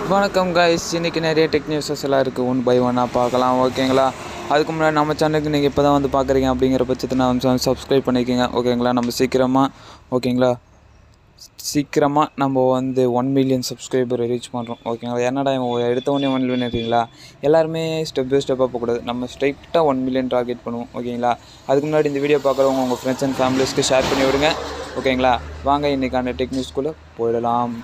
வணக்கம் கைஸ் இன்றைக்கி நிறைய டெக் நியூஸஸ் எல்லாம் இருக்குது ஒன் பை ஒன்னாக பார்க்கலாம் ஓகேங்களா அதுக்கு முன்னாடி நம்ம சேனலுக்கு நீங்கள் இப்போ தான் வந்து பார்க்குறீங்க அப்படிங்கிற பட்சத்தில் நம்ம சப்ஸ்கிரைப் பண்ணிக்கோங்க ஓகேங்களா நம்ம சீக்கிரமாக ஓகேங்களா சீக்கிரமாக நம்ம வந்து ஒன் மில்லியன் சப்ஸ்கிரைபர் ரீச் பண்ணுறோம் ஓகேங்களா என்னடா இவன் எடுத்த உடனே ஒன் மில்லியன் இருக்கீங்களா எல்லாருமே ஸ்டெப் பை ஸ்டெப்பாக போகக்கூடாது நம்ம ஸ்ட்ரைட்டாக ஒன் மில்லியன் டார்கெட் பண்ணுவோம் ஓகேங்களா அதுக்கு முன்னாடி இந்த வீடியோ பார்க்குறவங்க உங்கள் ஃப்ரெண்ட்ஸ் அண்ட் ஃபேமிலிஸ்க்கு ஷேர் பண்ணி விடுங்க ஓகேங்களா வாங்க இன்றைக்கான டெக் நியூஸ்குள்ளே போயிடலாம்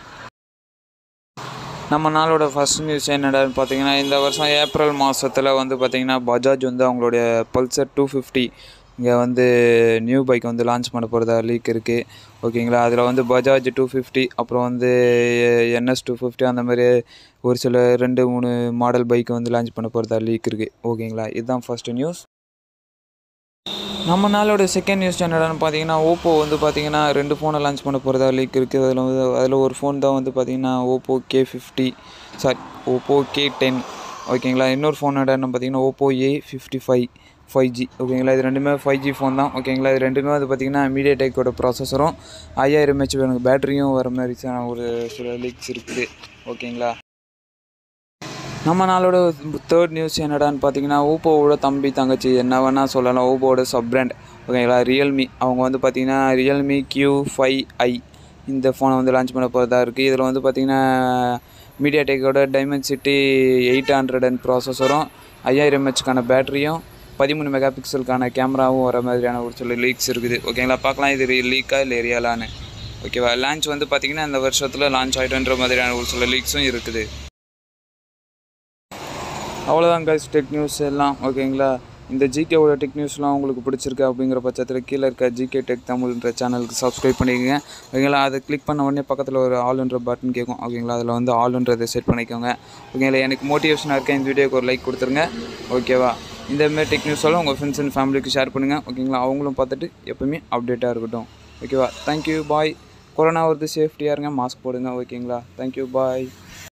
நம்ம நாளோட ஃபர்ஸ்ட் நியூஸ் என்னடான்னு பார்த்தீங்கன்னா இந்த வருஷம் ஏப்ரல் மாதத்தில் வந்து பார்த்திங்கன்னா பஜாஜ் வந்து அவங்களுடைய பல்சர் டூ ஃபிஃப்டி இங்கே வந்து நியூ பைக் வந்து லான்ச் பண்ண போகிறதா லீக் இருக்குது ஓகேங்களா அதில் வந்து பஜாஜ் டூ ஃபிஃப்டி அப்புறம் வந்து என்எஸ் டூ ஃபிஃப்டி அந்த மாதிரி ஒரு சில ரெண்டு மூணு மாடல் பைக் வந்து லான்ச் பண்ண போகிறதா லீக் இருக்குது ஓகேங்களா இதுதான் ஃபஸ்ட்டு நியூஸ் நம்ம நாளோட செகண்ட் நியூஸ் என்னடான்னு பார்த்தீங்கன்னா ஓப்போ வந்து பார்த்தீங்கன்னா ரெண்டு ஃபோனை லான்ச் பண்ண போகிறதா லீக் இருக்குது அதில் வந்து அதில் ஒரு ஃபோன் தான் வந்து பார்த்தீங்கன்னா Oppo K fifty sorry Oppo K ten ஓகேங்களா இன்னொரு ஃபோன் என்னடான்னு பார்த்தீங்கன்னா Oppo A fifty five five G ஓகேங்களா இது ரெண்டுமே ஃபைவ் ஜி ஃபோன் தான் ஓகேங்களா இது ரெண்டுமே வந்து பார்த்திங்கன்னா மீடியா டெக்கோட ப்ராசஸரும் ஐயாயிரம் ஹெச் எனக்கு பேட்டரியும் வர மாதிரி ஒரு சில லீக்ஸ் இருக்குது ஓகேங்களா நம்ம நாளோட தேர்ட் நியூஸ் என்னடான்னு பார்த்தீங்கன்னா ஓப்போவோட தம்பி தங்கச்சி என்ன வேணால் சொல்லலாம் ஓப்போவோட சப் பிராண்ட் ஓகேங்களா ரியல்மி அவங்க வந்து பார்த்தீங்கன்னா ரியல்மி கியூ ஃபைவ் ஐ இந்த ஃபோனை வந்து லான்ச் பண்ண போகிறதா இருக்குது இதில் வந்து பார்த்தீங்கன்னா மீடியா டெக்கோட dimensity eight hundred and ப்ராசஸரும் ஐயாயிரம் ஹெச்க்கான பேட்டரியும் பதிமூணு மெகா பிக்சலுக்கான கேமராவும் வர மாதிரியான ஒரு சில லீக்ஸ் இருக்குது ஓகேங்களா பார்க்கலாம் இது லீக்கா இல்லை ரியலான்னு ஓகேவா லான்ச் வந்து பார்த்தீங்கன்னா இந்த வருஷத்தில் லான்ச் ஆகிட்டுன்ற மாதிரியான ஒரு சில லீக்ஸும் இருக்குது அவ்வளோதான் கைஸ் டெக் நியூஸ் எல்லாம் ஓகேங்களா இந்த ஜிகேவோட டெக் நியூஸ்லாம் உங்களுக்கு பிடிச்சிருக்கு அப்படிங்கிற பட்சத்தில் கீழே இருக்க ஜிகே டெக் தமிழ்ன்ற சேனலுக்கு சப்ஸ்கிரைப் பண்ணிக்கோங்க ஓகேங்களா அதை கிளிக் பண்ண உடனே பக்கத்தில் ஒரு ஆல்ன்ற பட்டன் கேட்கும் ஓகேங்களா அதில் வந்து ஆல்ன்றதை செட் பண்ணிக்கோங்க ஓகேங்களா எனக்கு மோட்டிவேஷனாக இருக்க இந்த வீடியோக்கு ஒரு லைக் கொடுத்துருங்க ஓகேவா இந்தமாரி டெக் நியூஸெல்லாம் உங்கள் ஃப்ரெண்ட்ஸ் அண்ட் ஃபேமிலிக்கு ஷேர் பண்ணுங்கள் ஓகேங்களா அவங்களும் பார்த்துட்டு எப்போவுமே அப்டேட்டாக இருக்கட்டும் ஓகேவா தேங்க்யூ பாய் கொரோனா வருது சேஃப்டியாக இருங்க மாஸ்க் போடுங்க ஓகேங்களா தேங்க்யூ பாய்